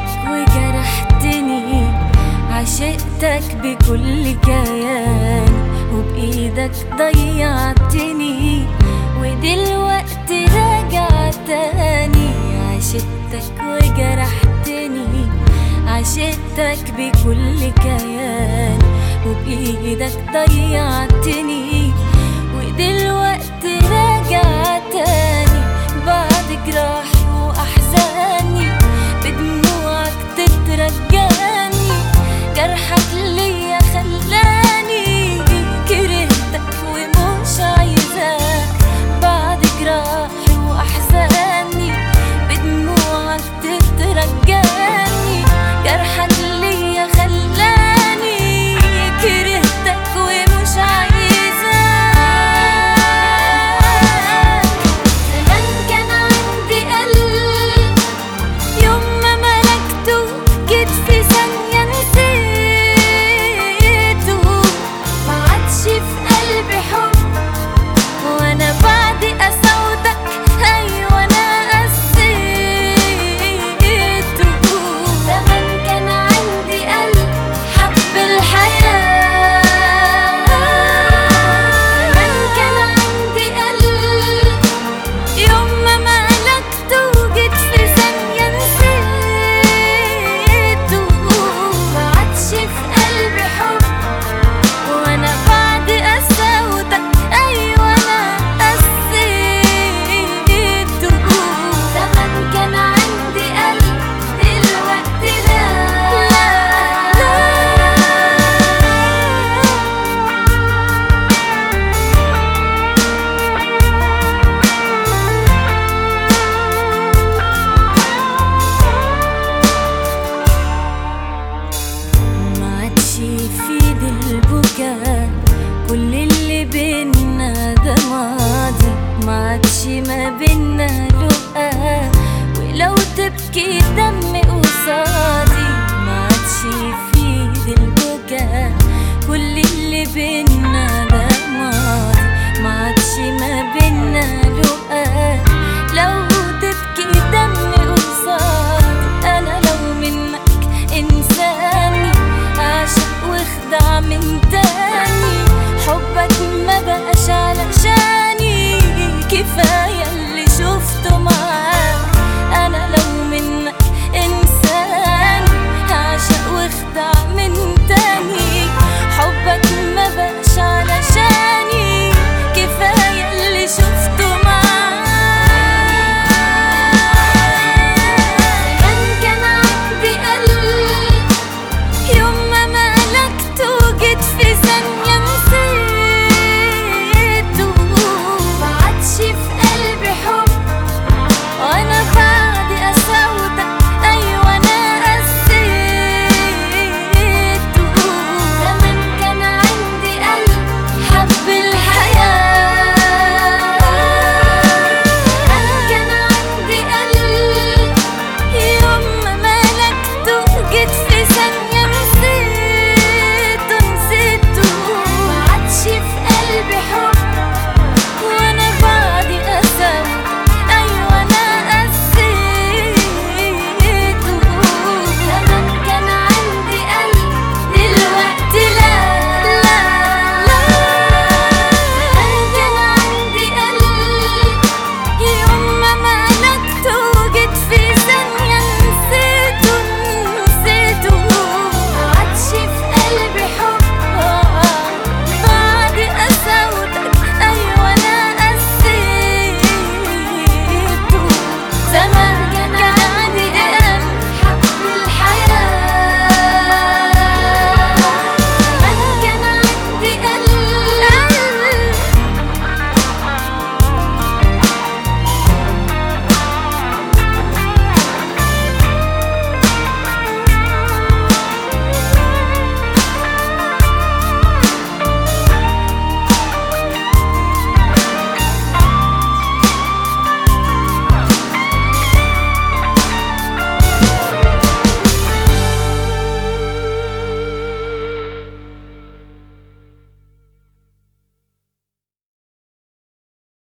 منك وجرحتني عشقتك بكل كيان وبإيدك ضيعتني ودلوقتي راجع تاني عشقتك وجرحتني عشقتك بكل كيان وبإيدك ضيعتني ودلوقتي راجع تاني بعد جراحي وأحزاني بدموعك تترجاني جرحك ليا خلاني كرهتك ومش عايزاك بعد جراحي وأحزاني بدموعك تترجاني جرحك ليا خلاني كرهتك ومش عايزاك زمان كان عندي قلب يوم ما ملكته جيت في ثانية نسيته ما عادش في قلبي حب وانا بعد قسوتك ايوه انا قسيته زمان كان عندي قلب حب الحياة زمان كان عندي قلب يوم ما ملكته جيت في ثانية نسيته ما عادش في قلبي حب وانا بعد قساوتك ايوه انا قسيته زمان كان عندي قلب دلوقتي لا ما عادش يفيد البكاء كل اللي بينا ده ماضي ما عادش ما بينا لقاء ولو تبكي